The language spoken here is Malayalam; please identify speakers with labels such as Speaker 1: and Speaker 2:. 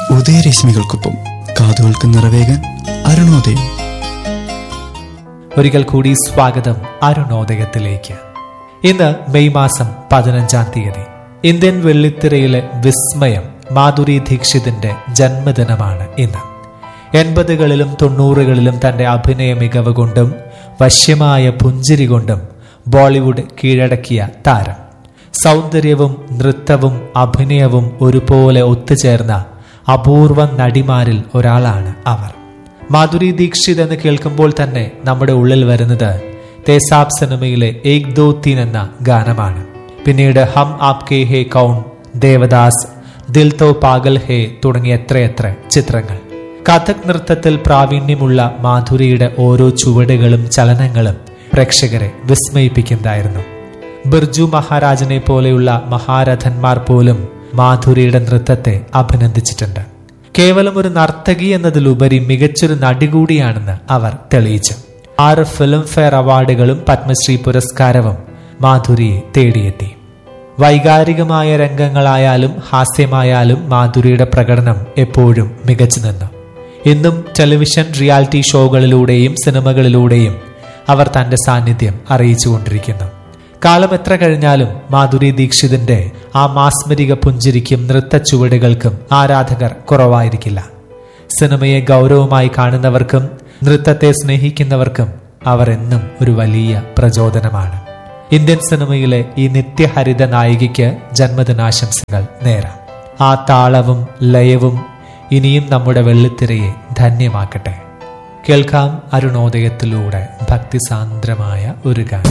Speaker 1: ഉദയരശ്മികൾക്കൊപ്പം കാതുകൾക്ക് നിറവേകാൻ അരുണോദയം
Speaker 2: ഒരിക്കൽ കൂടി സ്വാഗതം അരുണോദയത്തിലേക്ക് ഇന്ന് മെയ് മാസം പതിനഞ്ചാം തീയതി ഇന്ത്യൻ വെള്ളിത്തിരയിലെ വിസ്മയം മാധുരി ദീക്ഷിതിന്റെ ജന്മദിനമാണ് ഇന്ന് എൺപതുകളിലും തൊണ്ണൂറുകളിലും തന്റെ അഭിനയ മികവ് കൊണ്ടും വശ്യമായ പുഞ്ചിരി കൊണ്ടും ബോളിവുഡ് കീഴടക്കിയ താരം സൗന്ദര്യവും നൃത്തവും അഭിനയവും ഒരുപോലെ ഒത്തുചേർന്ന അപൂർവ നടിമാരിൽ ഒരാളാണ് അവർ മാധുരി ദീക്ഷിത് എന്ന് കേൾക്കുമ്പോൾ തന്നെ നമ്മുടെ ഉള്ളിൽ വരുന്നത് തേസാബ് സിനിമയിലെ ഏക് ദോ തീൻ എന്ന ഗാനമാണ് പിന്നീട് ഹം ആപ്കെ ഹേ കൗൺ ദേവദാസ് ദിൽ തോ പാഗൽ ഹേ തുടങ്ങിയ എത്രയെത്ര ചിത്രങ്ങൾ കഥക് നൃത്തത്തിൽ പ്രാവീണ്യമുള്ള മാധുരിയുടെ ഓരോ ചുവടുകളും ചലനങ്ങളും പ്രേക്ഷകരെ വിസ്മയിപ്പിക്കുന്നതായിരുന്നു ബിർജു മഹാരാജനെ പോലെയുള്ള മഹാരഥന്മാർ പോലും മാധുരിയുടെ നൃത്തത്തെ അഭിനന്ദിച്ചിട്ടുണ്ട് കേവലം ഒരു നർത്തകി എന്നതിലുപരി മികച്ചൊരു നടി കൂടിയാണെന്ന് അവർ തെളിയിച്ചു ആറ് ഫിലിം ഫെയർ അവാർഡുകളും പത്മശ്രീ പുരസ്കാരവും മാധുരിയെ തേടിയെത്തി വൈകാരികമായ രംഗങ്ങളായാലും ഹാസ്യമായാലും മാധുരിയുടെ പ്രകടനം എപ്പോഴും മികച്ചു നിന്നു ഇന്നും ടെലിവിഷൻ റിയാലിറ്റി ഷോകളിലൂടെയും സിനിമകളിലൂടെയും അവർ തന്റെ സാന്നിധ്യം അറിയിച്ചുകൊണ്ടിരിക്കുന്നു കാലം എത്ര കഴിഞ്ഞാലും മാധുരി ദീക്ഷിതിന്റെ ആ മാസ്മരിക പുഞ്ചിരിക്കും നൃത്ത ചുവടുകൾക്കും ആരാധകർ കുറവായിരിക്കില്ല സിനിമയെ ഗൗരവമായി കാണുന്നവർക്കും നൃത്തത്തെ സ്നേഹിക്കുന്നവർക്കും അവർ എന്നും ഒരു വലിയ പ്രചോദനമാണ് ഇന്ത്യൻ സിനിമയിലെ ഈ നിത്യഹരിത നായികയ്ക്ക് ജന്മദിനാശംസകൾ നേരാം ആ താളവും ലയവും ഇനിയും നമ്മുടെ വെള്ളിത്തിരയെ ധന്യമാക്കട്ടെ കേൾക്കാം അരുണോദയത്തിലൂടെ ഭക്തിസാന്ദ്രമായ ഒരു ഗാനം